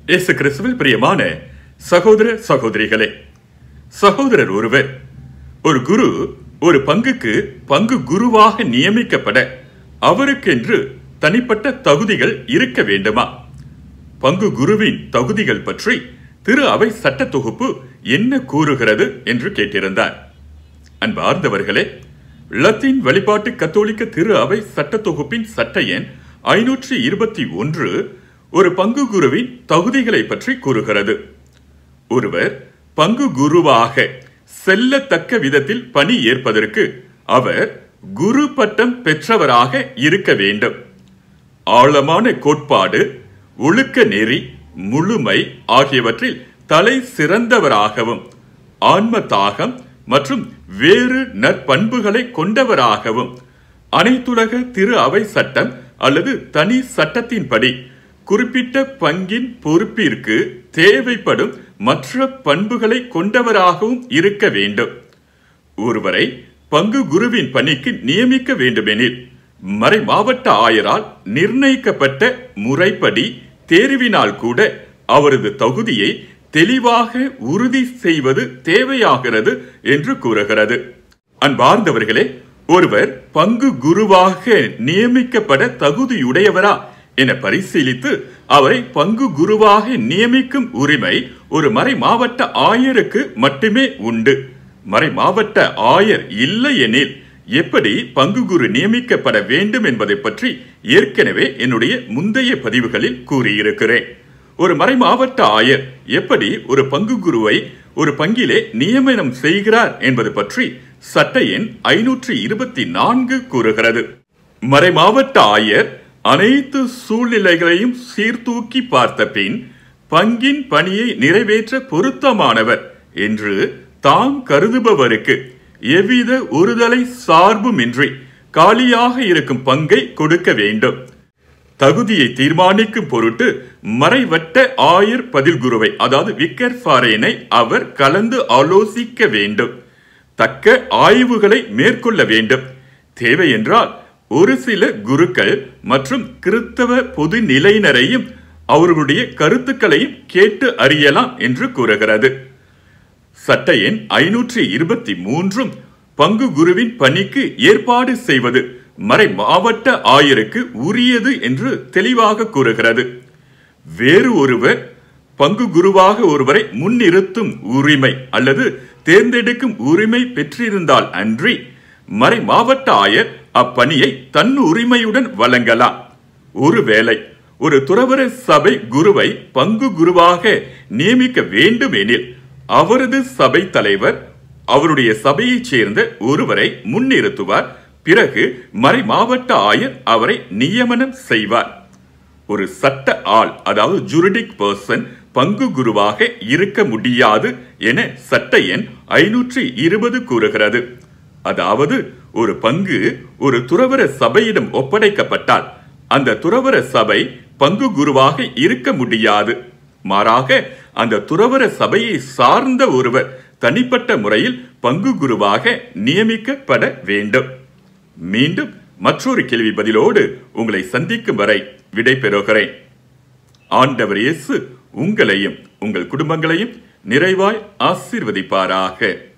இயேசு கிறிஸ்துவில் பிரியமான சகோதர சகோதரிகளே சகோதரர் ஒருவர் ஒரு குரு ஒரு பங்குக்கு பங்கு குருவாக நியமிக்கப்பட அவருக்கென்று தனிப்பட்ட தகுதிகள் இருக்க வேண்டுமா பங்கு குருவின் தகுதிகள் பற்றி திரு அவை சட்ட தொகுப்பு என்ன கூறுகிறது என்று கேட்டிருந்தார் அன்பார்ந்தவர்களே லத்தீன் வழிபாட்டு கத்தோலிக்க திரு அவை சட்ட தொகுப்பின் சட்ட எண் ஐநூற்றி இருபத்தி ஒன்று ஒரு பங்கு குருவின் தகுதிகளை பற்றி கூறுகிறது ஒருவர் பங்கு குருவாக செல்லத்தக்க விதத்தில் பணி ஏற்பதற்கு அவர் குரு பட்டம் பெற்றவராக இருக்க வேண்டும் ஆழமான கோட்பாடு ஒழுக்க நெறி முழுமை ஆகியவற்றில் தலை சிறந்தவராகவும் ஆன்ம தாகம் மற்றும் வேறு நற்பண்புகளை கொண்டவராகவும் அனைத்துலக திரு அவை சட்டம் அல்லது தனி சட்டத்தின்படி குறிப்பிட்ட பங்கின் பொறுப்பிற்கு தேவைப்படும் மற்ற பண்புகளை கொண்டவராகவும் இருக்க வேண்டும் ஒருவரை பங்கு குருவின் பணிக்கு நியமிக்க வேண்டுமெனில் மறை மாவட்ட ஆயரால் நிர்ணயிக்கப்பட்ட முறைப்படி தேர்வினால் கூட அவரது தகுதியை தெளிவாக உறுதி செய்வது தேவையாகிறது என்று கூறுகிறது அன்பார்ந்தவர்களே ஒருவர் பங்கு குருவாக நியமிக்கப்பட தகுதியுடையவரா என பரிசீலித்து அவரை பங்கு குருவாக நியமிக்கும் உரிமை ஒரு மறை மாவட்ட ஆயருக்கு மட்டுமே உண்டு மறை மாவட்ட ஆயர் இல்லை எனில் எப்படி பங்கு குரு நியமிக்கப்பட வேண்டும் என்பதை பற்றி ஏற்கனவே என்னுடைய முந்தைய பதிவுகளில் கூறியிருக்கிறேன் ஒரு மறை மாவட்ட ஆயர் எப்படி ஒரு பங்கு குருவை ஒரு பங்கிலே நியமனம் செய்கிறார் என்பது பற்றி சட்ட எண் ஐநூற்றி இருபத்தி நான்கு கூறுகிறது மறை மாவட்ட ஆயர் அனைத்து சூழ்நிலைகளையும் சீர்தூக்கி பார்த்த பின் பங்கின் பணியை நிறைவேற்ற பொருத்தமானவர் என்று தாம் கருதுபவருக்கு எவ்வித ஒருதலை சார்புமின்றி காலியாக இருக்கும் பங்கை கொடுக்க வேண்டும் தகுதியை தீர்மானிக்கும் பொருட்டு மறைவட்ட ஆயர் பதில் குருவை அதாவது விக்கர் ஃபாரேனை அவர் கலந்து ஆலோசிக்க வேண்டும் தக்க ஆய்வுகளை மேற்கொள்ள வேண்டும் தேவை என்றால் ஒரு சில குருக்கள் மற்றும் கிறித்தவ பொது நிலையினரையும் அவர்களுடைய கருத்துக்களையும் கேட்டு அறியலாம் என்று கூறுகிறது சட்ட எண் ஐநூற்றி இருபத்தி மூன்றும் பங்கு குருவின் பணிக்கு ஏற்பாடு செய்வது மறை மாவட்ட ஆயருக்கு உரியது என்று தெளிவாக கூறுகிறது வேறு ஒருவர் பங்கு குருவாக ஒருவரை முன்னிறுத்தும் உரிமை அல்லது தேர்ந்தெடுக்கும் உரிமை பெற்றிருந்தால் அன்றி மறை மாவட்ட ஆயர் அப்பணியை தன் உரிமையுடன் வழங்கலாம் ஒருவேளை ஒரு துறவர சபை குருவை பங்கு குருவாக நியமிக்க வேண்டும் எனில் அவரது சபை தலைவர் அவருடைய சபையைச் சேர்ந்த ஒருவரை முன்னிறுத்துவார் பிறகு மறை மாவட்ட ஆயர் அவரை நியமனம் செய்வார் ஒரு சட்ட ஆள் அதாவது ஜுரிடிக் பர்சன் பங்கு குருவாக இருக்க முடியாது என சட்ட எண் ஐநூற்றி இருபது கூறுகிறது அதாவது ஒரு பங்கு ஒரு துறவர சபையிடம் ஒப்படைக்கப்பட்டால் அந்த துறவர சபை பங்கு குருவாக இருக்க முடியாது மாறாக அந்த துறவர சபையை சார்ந்த ஒருவர் தனிப்பட்ட முறையில் பங்கு குருவாக நியமிக்கப்பட வேண்டும் மீண்டும் மற்றொரு கேள்வி பதிலோடு உங்களை சந்திக்கும் வரை விடை பெறுகிறேன் ஆண்டவர் இயேசு உங்களையும் உங்கள் குடும்பங்களையும் நிறைவாய் ஆசீர்வதிப்பாராக